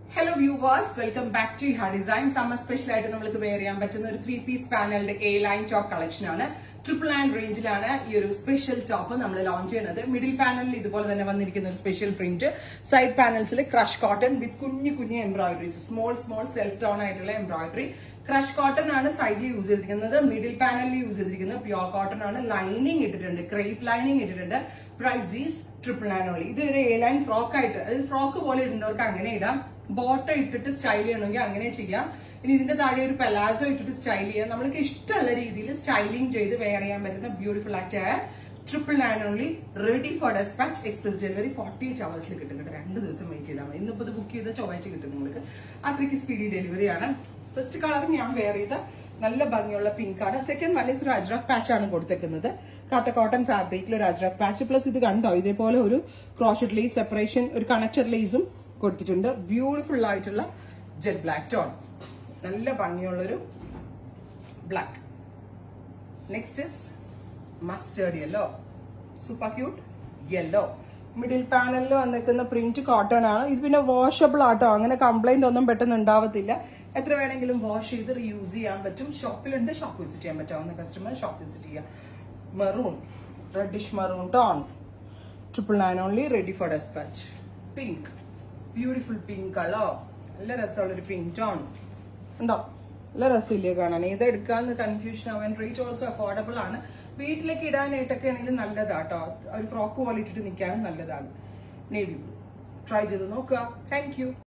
hello viewers welcome back to ഹാ design summer special ആയിട്ട് നമ്മൾക്ക് വെയർ ചെയ്യാൻ പറ്റുന്ന ഒരു ത്രീ പീസ് പാനലിന്റെ എ ലൈൻ ടോപ്പ് കളക്ഷൻ ആണ് ട്രിപ്പിൾ നയൻ റേഞ്ചിലാണ് ഈ ഒരു സ്പെഷ്യൽ ടോപ്പ് നമ്മൾ ലോഞ്ച് ചെയ്യുന്നത് മിഡിൽ പാനലിൽ ഇതുപോലെ തന്നെ വന്നിരിക്കുന്ന ഒരു സ്പെഷ്യൽ പ്രിന്റ് സൈഡ് പാനൽസിൽ ക്രഷ് കോട്ടൺ വിത്ത് കുഞ്ഞു കുഞ്ഞു embroideries small small self tone ആയിട്ടുള്ള എംബ്രോയിഡറി ക്രഷ് കോട്ടൺ ആണ് സൈഡിൽ യൂസ് ചെയ്തിരിക്കുന്നത് മിഡിൽ പാനലിൽ യൂസ് ചെയ്തിരിക്കുന്നത് പ്യോർ കോട്ടൺ ആണ് ലൈനിങ് ഇട്ടിട്ടുണ്ട് ക്രേപ്പ് ലൈനിങ് ഇട്ടിട്ടുണ്ട് price is triple nine only ഇത് ഒരു എ ലൈൻ ഫ്രോക്ക് ആയിട്ട് അതായത് ഫ്രോക്ക് പോലെ ഇടുന്നവർക്ക് അങ്ങനെ ഇടാം ബോട്ടം ഇട്ടിട്ട് സ്റ്റൈൽ ചെയ്യണമെങ്കിൽ അങ്ങനെ ചെയ്യാം ഇനി ഇതിന്റെ താഴെ ഒരു പെലാസോ ഇട്ടിട്ട് സ്റ്റൈൽ ചെയ്യാം നമ്മൾക്ക് ഇഷ്ടമുള്ള രീതിയിൽ സ്റ്റൈലിംഗ് ചെയ്ത് വെയർ ചെയ്യാൻ പറ്റുന്ന ബ്യൂട്ടിഫുൾ ആയിട്ട് triple nine only ready for dispatch express delivery forty eight അവേഴ്സിൽ കിട്ടും കേട്ടോ രണ്ട് ദിവസം വെയിറ്റ് ചെയ്താൽ മതി ഇന്നിപ്പോൾ ഇത് ബുക്ക് ചെയ്ത ചൊവ്വാഴ്ച കിട്ടും നിങ്ങൾക്ക് അത്രയ്ക്ക് സ്പീഡി ഡെലിവറി ആണ് ഫസ്റ്റ് കളർ ഞാൻ വെയർ ചെയ്ത നല്ല ഭംഗിയുള്ള പിങ്ക് ആണ് സെക്കൻഡ് വൺ ഒരു അജ്രക് പാച്ച് ആണ് കൊടുത്തേക്കുന്നത് കാത്ത കോട്ടൺ ഫാബ്രിക്കിൽ ഒരു അജ്രക് പാച്ച് പ്ലസ് ഇത് കണ്ടോ ഇതേപോലെ ഒരു ക്രോഷറ്റ് ലേസ് സെപ്പറേഷൻ ഒരു കണക്റ്റർ ലേസും കൊടുത്തിട്ടുണ്ട് ബ്യൂട്ടിഫുൾ ആയിട്ടുള്ള ജെറ്റ് ബ്ലാക്ക് ടോൺ നല്ല ഭംഗിയുള്ളൊരു black next is mustard yellow super cute yellow middle പാനലിൽ വന്നിരിക്കുന്ന പ്രിന്റ് കോട്ടൺ ആണ് ഇത് പിന്നെ വാഷബിൾ ആട്ടോ അങ്ങനെ കംപ്ലൈന്റ് ഒന്നും പെട്ടെന്ന് ഉണ്ടാവത്തില്ല എത്ര വേണമെങ്കിലും വാഷ് ചെയ്ത് റീയൂസ് ചെയ്യാൻ പറ്റും ഷോപ്പിലുണ്ട് ഷോപ്പ് വിസിറ്റ് ചെയ്യാൻ പറ്റാവുന്ന കസ്റ്റമർ ഷോപ്പ് വിസിറ്റ് ചെയ്യാം maroon reddish maroon tone triple nine only ready for despatch pink beautiful pink colour നല്ല രസമുള്ളൊരു പിങ്ക് ടോൺ ഉണ്ടോ നല്ല രസമില്ലേ കാണാൻ ഏത് എടുക്കാന്ന് കൺഫ്യൂഷൻ ആവാൻ റേറ്റ് ഓൾസോ അഫോർഡബിൾ ആണ് വീട്ടിലേക്ക് ഇടാനായിട്ടൊക്കെ ആണെങ്കിൽ നല്ലതാട്ടോ ഒരു ഫ്രോക്ക് പോലെ ഇട്ടിട്ട് നിൽക്കാനും നല്ലതാണ് നേവി ട്രൈ ചെയ്ത് നോക്കുക താങ്ക് യു